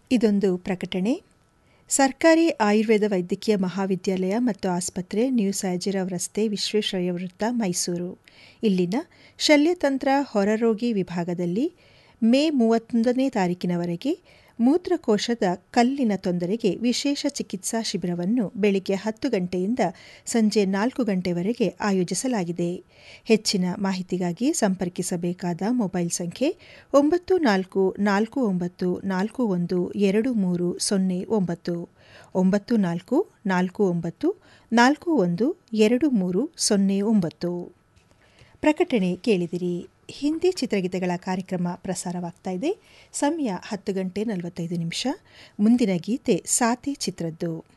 ಇದೊಂದು ಪ್ರಕಟಣೆ ಸರ್ಕಾರಿ ಆಯುರ್ವೇದ ವೈದ್ಯಕೀಯ ಮಹಾವಿದ್ಯಾಲಯ ಮತ್ತು ಆಸ್ಪತ್ರೆ ನ್ಯೂ ಸ್ಯಾಜಿರಾವ್ ರಸ್ತೆ ವಿಶ್ವೇಶ್ವರಯ್ಯ ವೃತ್ತ ಮೈಸೂರು ಇಲ್ಲಿನ ಶಲ್ಯತಂತ್ರ ಹೊರರೋಗಿ ವಿಭಾಗದಲ್ಲಿ ಮೇ ಮೂವತ್ತೊಂದನೇ ತಾರೀಕಿನವರೆಗೆ ಮೂತ್ರಕೋಶದ ಕಲ್ಲಿನ ತೊಂದರೆಗೆ ವಿಶೇಷ ಚಿಕಿತ್ಸಾ ಶಿಬಿರವನ್ನು ಬೆಳಿಗ್ಗೆ ಹತ್ತು ಗಂಟೆಯಿಂದ ಸಂಜೆ ನಾಲ್ಕು ಗಂಟೆವರೆಗೆ ಆಯೋಜಿಸಲಾಗಿದೆ ಹೆಚ್ಚಿನ ಮಾಹಿತಿಗಾಗಿ ಸಂಪರ್ಕಿಸಬೇಕಾದ ಮೊಬೈಲ್ ಸಂಖ್ಯೆ ಒಂಬತ್ತು ನಾಲ್ಕು ನಾಲ್ಕು ಒಂಬತ್ತು ನಾಲ್ಕು ಒಂದು ಎರಡು ಮೂರು ಸೊನ್ನೆ ಒಂಬತ್ತು ಒಂಬತ್ತು ನಾಲ್ಕು ನಾಲ್ಕು ಒಂಬತ್ತು ನಾಲ್ಕು ಒಂದು ಎರಡು ಮೂರು ಸೊನ್ನೆ ಒಂಬತ್ತು ಪ್ರಕಟಣೆ ಕೇಳಿದಿರಿ ಹಿಂದಿ ಚಿತ್ರಗೀತೆಗಳ ಕಾರ್ಯಕ್ರಮ ಪ್ರಸಾರವಾಗ್ತಾ ಇದೆ ಸಮಯ ಹತ್ತು ಗಂಟೆ ನಲವತ್ತೈದು ನಿಮಿಷ ಮುಂದಿನ ಗೀತೆ ಸಾತಿ ಚಿತ್ರದ್ದು